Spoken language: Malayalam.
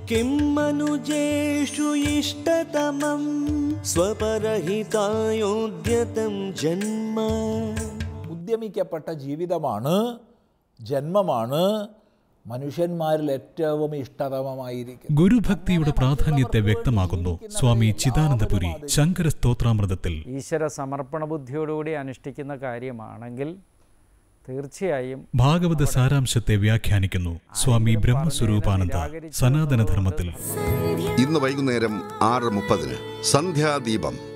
किं मनुजेषु इष्टतमं स्वपरहितायोद्यतं जन्म ഉദ്യമിക്കപ്പെട്ട ജീവിതമാണ് ജന്മമാണ് മനുഷ്യന്മാരിൽ ഏറ്റവും ഇഷ്ടതമമായിരിക്കുന്നത് ഗുരുഭക്തിയുടെ പ്രാധാന്യത്തെ വ്യക്തമാക്കുന്നു സ്വാമി ചിദാനന്ദപുരി ശങ്കര സ്തോത്രാമൃതത്തിൽ ഈശ്വര സമർപ്പണ ബുദ്ധിയോടുകൂടി അനുഷ്ഠിക്കുന്ന കാര്യമാണെങ്കിൽ തീർച്ചയായും ഭാഗവത സാരാംശത്തെ വ്യാഖ്യാനിക്കുന്നു സ്വാമി ബ്രഹ്മസ്വരൂപാനന്ദ സനാതനധർമ്മത്തിൽ ഇന്ന് വൈകുന്നേരം ആറ് മുപ്പതിന് സന്ധ്യാദീപം